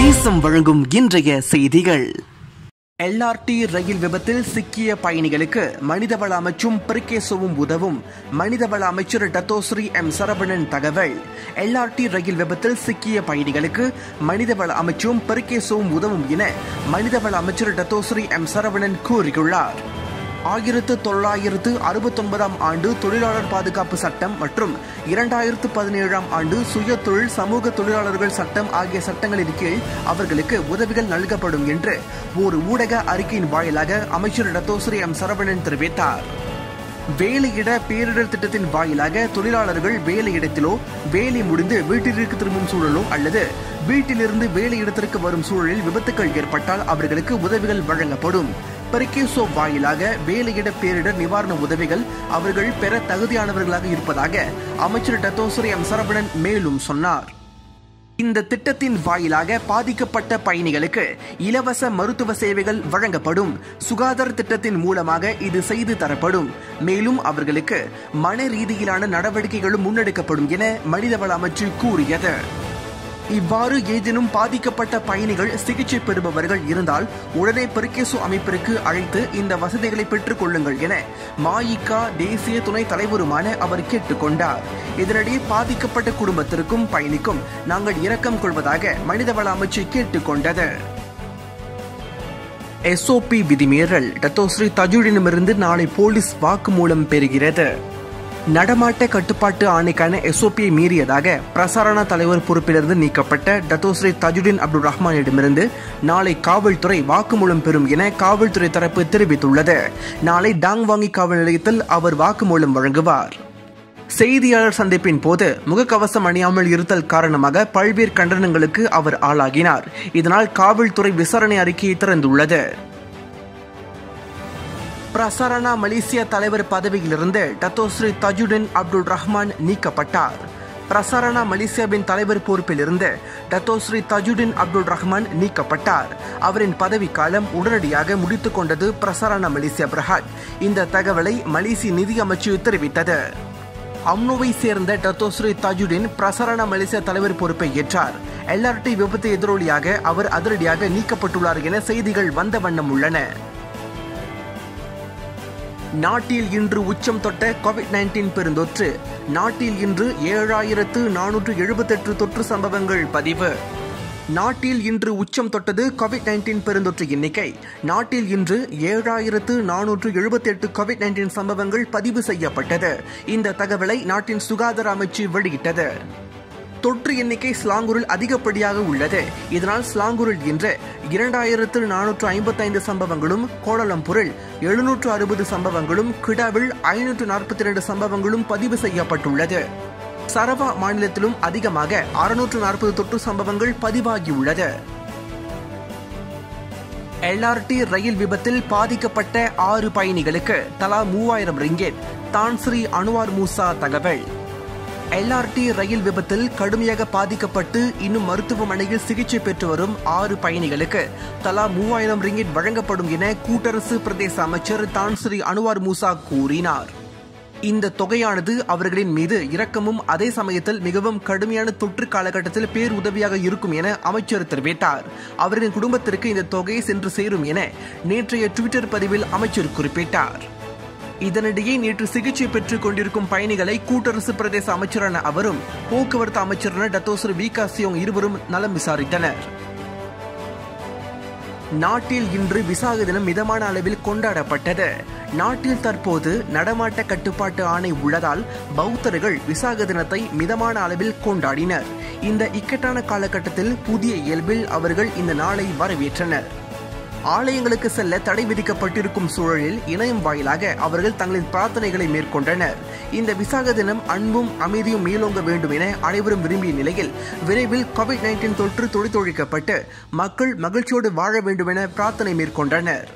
தேசம் வழங்கும் இன்றைய செய்திகள் எல்ஆர்டி ரயில் விபத்தில் சிக்கிய பயணிகளுக்கு மனிதவள அமைச்சும் பிரிகேசோவும் உதவும் மனிதவள அமைச்சர் டத்தோஸ்ரீ எம் சரவணன் தகவல் எல்ஆர்டி ரயில் விபத்தில் சிக்கிய பயணிகளுக்கு மனிதவள அமைச்சும் பிரிகேசோவும் உதவும் என மனிதவள அமைச்சர் டத்தோஸ்ரீ எம் சரவணன் கூறியுள்ளார் ஆயிரத்து தொள்ளாயிரத்து அறுபத்தொன்பதாம் ஆண்டு தொழிலாளர் பாதுகாப்பு சட்டம் மற்றும் இரண்டாயிரத்து பதினேழாம் ஆண்டு சுய தொழில் சமூக தொழிலாளர்கள் சட்டம் ஆகிய சட்டங்களின் கீழ் அவர்களுக்கு உதவிகள் நல்கப்படும் என்று ஒரு ஊடக அறிக்கையின் வாயிலாக அமைச்சர் டத்தோஸ்ரீ எம் சரவணன் தெரிவித்தார் வேலையிட பேரிடர் திட்டத்தின் வாயிலாக தொழிலாளர்கள் வேலையிடத்திலோ வேலை முடிந்து வீட்டிற்கு திரும்பும் சூழலோ அல்லது வீட்டிலிருந்து வேலையிடத்திற்கு வரும் சூழலில் விபத்துக்கள் ஏற்பட்டால் அவர்களுக்கு உதவிகள் வழங்கப்படும் பரிகேசோ வாயிலாக வேலையிட பேரிடர் நிவாரண உதவிகள் அவர்கள் பெற தகுதியானவர்களாக இருப்பதாக அமைச்சர் டத்தோசரி எம் சரவணன் மேலும் சொன்னார் இந்த திட்டத்தின் வாயிலாக பாதிக்கப்பட்ட பயணிகளுக்கு இலவச மருத்துவ சேவைகள் வழங்கப்படும் சுகாதார திட்டத்தின் மூலமாக இது செய்து தரப்படும் மேலும் அவர்களுக்கு மன ரீதியிலான நடவடிக்கைகளும் முன்னெடுக்கப்படும் என மனிதவள அமைச்சு கூறியது இவ்வாறு ஏதேனும் பாதிக்கப்பட்ட பயணிகள் சிகிச்சை பெறுபவர்கள் இருந்தால் உடனே பெருக்கேசு அமைப்பிற்கு அழைத்து இந்த வசதிகளை பெற்றுக் கொள்ளுங்கள் என மாயிகா தேசிய துணைத் தலைவருமான அவர் கேட்டுக்கொண்டார் இதனிடையே பாதிக்கப்பட்ட குடும்பத்திற்கும் பயணிக்கும் நாங்கள் இரக்கம் கொள்வதாக மனிதவள அமைச்சு கேட்டுக்கொண்டது எஸ்ஓபி விதிமீறல் டத்தோஸ்ரீ தஜுடினமிருந்து நாளை போலீஸ் வாக்குமூலம் பெறுகிறது நடமாட்ட கட்டுப்பாட்டு ஆணைக்கான எஸ்ஓபியை மீறியதாக பிரசாரண தலைவர் பொறுப்பிலிருந்து நீக்கப்பட்ட டத்தோஸ்ரீ தஜுடின் அப்துல் ரஹ்மானிடமிருந்து நாளை காவல்துறை வாக்குமூலம் பெறும் என காவல்துறை தரப்பு தெரிவித்துள்ளது நாளை டாங்வாங்கி காவல் நிலையத்தில் அவர் வாக்குமூலம் வழங்குவார் செய்தியாளர் சந்திப்பின் போது முகக்கவசம் அணியாமல் இருத்தல் காரணமாக பல்வேறு கண்டனங்களுக்கு அவர் ஆளாகினார் இதனால் காவல்துறை விசாரணை அறிக்கையை திறந்துள்ளது பிரசாரணா மலேசியா தலைவர் பதவியிலிருந்து டத்தோஸ்ரீ தஜுடின் அப்துல் ரஹ்மான் நீக்கப்பட்டார் பிரசாரணா மலேசியாவின் தலைவர் பொறுப்பிலிருந்து டத்தோஸ்ரீ தஜுடின் அப்துல் ரஹ்மான் நீக்கப்பட்டார் அவரின் பதவிக்காலம் உடனடியாக முடித்துக் கொண்டது பிரசாரணா மலேசியா பிரஹாத் இந்த தகவலை மலேசிய நிதி அமைச்சு தெரிவித்தது அம்னோவை சேர்ந்த டத்தோஸ்ரீ தஜுடின் பிரசாரணா மலேசியா தலைவர் பொறுப்பை ஏற்றார் எல்ஆர்டி விபத்து எதிரொலியாக அவர் அதிரடியாக நீக்கப்பட்டுள்ளார் என செய்திகள் வந்த வண்ணம் உள்ளன நாட்டில் இன்று உச்சம் தொட்ட கோவிட் நைன்டீன் பெருந்தொற்று நாட்டில் இன்று ஏழாயிரத்து நானூற்று எழுபத்தெட்டு தொற்று சம்பவங்கள் பதிவு நாட்டில் இன்று உச்சம் தொட்டது கோவிட் நைன்டீன் பெருந்தொற்று எண்ணிக்கை நாட்டில் இன்று ஏழாயிரத்து நானூற்று எழுபத்தி எட்டு கோவிட் நைன்டீன் சம்பவங்கள் பதிவு செய்யப்பட்டது இந்த தகவலை நாட்டின் சுகாதார அமைச்சு வெளியிட்டது தொற்று எண்ணிக்கை ஸ்லாங்கூரில் அதிகப்படியாக உள்ளது இதனால் ஸ்லாங்கூரில் இன்று இரண்டாயிரத்து நானூற்று ஐம்பத்தைந்து சம்பவங்களும் கோலலம்பூரில் எழுநூற்று அறுபது சம்பவங்களும் கிடாவில் ஐநூற்று நாற்பத்தி இரண்டு சம்பவங்களும் பதிவு செய்யப்பட்டுள்ளது சரவா மாநிலத்திலும் அதிகமாக அறுநூற்று நாற்பது தொற்று சம்பவங்கள் பதிவாகியுள்ளது எல்ஆர்டி ரயில் விபத்தில் பாதிக்கப்பட்ட ஆறு பயணிகளுக்கு தலா மூவாயிரம் ரிங்கெட் தான் ஸ்ரீ அனுவார் மூசா தகவல் எல்ஆர்டி ரயில் விபத்தில் கடுமையாக பாதிக்கப்பட்டு இன்னும் மருத்துவமனையில் சிகிச்சை பெற்று வரும் ஆறு பயணிகளுக்கு தலா மூவாயிரம் ரிங்கிட் வழங்கப்படும் என கூட்டரசு பிரதேச அமைச்சர் தான் ஸ்ரீ அனுவார் மூசா கூறினார் இந்த தொகையானது அவர்களின் மீது இரக்கமும் அதே சமயத்தில் மிகவும் கடுமையான தொற்று காலகட்டத்தில் பேருதவியாக இருக்கும் என அமைச்சர் தெரிவித்தார் அவரின் குடும்பத்திற்கு இந்த தொகை சென்று சேரும் என நேற்றைய ட்விட்டர் பதிவில் அமைச்சர் குறிப்பிட்டார் இதனிடையே நேற்று சிகிச்சை பெற்றுக் கொண்டிருக்கும் பயணிகளை கூட்டரசு பிரதேச அமைச்சரான அவரும் போக்குவரத்து அமைச்சரான டத்தோசர் வி காசியோங் இருவரும் நலம் விசாரித்தனர் நாட்டில் இன்று விசாக தினம் மிதமான அளவில் கொண்டாடப்பட்டது நாட்டில் தற்போது நடமாட்ட கட்டுப்பாட்டு ஆணை உள்ளதால் பௌத்தர்கள் விசாக தினத்தை மிதமான அளவில் கொண்டாடினர் இந்த இக்கட்டான காலகட்டத்தில் புதிய இயல்பில் அவர்கள் இந்த நாளை வரவேற்றனர் ஆலயங்களுக்கு செல்ல தடை விதிக்கப்பட்டிருக்கும் சூழலில் இணையம் வாயிலாக அவர்கள் தங்களின் பிரார்த்தனைகளை மேற்கொண்டனர் இந்த விசாக தினம் அன்பும் அமைதியும் மேலோங்க வேண்டும் என அனைவரும் விரும்பிய நிலையில் விரைவில் கோவிட் நைன்டீன் தொற்று தொழித்தொழிக்கப்பட்டு மக்கள் மகிழ்ச்சியோடு வாழ வேண்டும் என பிரார்த்தனை மேற்கொண்டனர்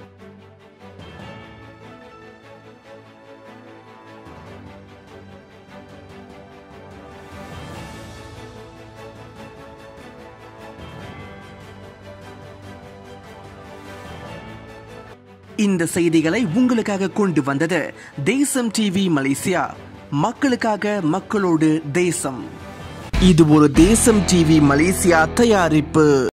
இந்த செய்திகளை உங்களுக்காக கொண்டு வந்தது தேசம் டிவி மலேசியா மக்களுக்காக மக்களோடு தேசம் இது ஒரு தேசம் டிவி மலேசியா தயாரிப்பு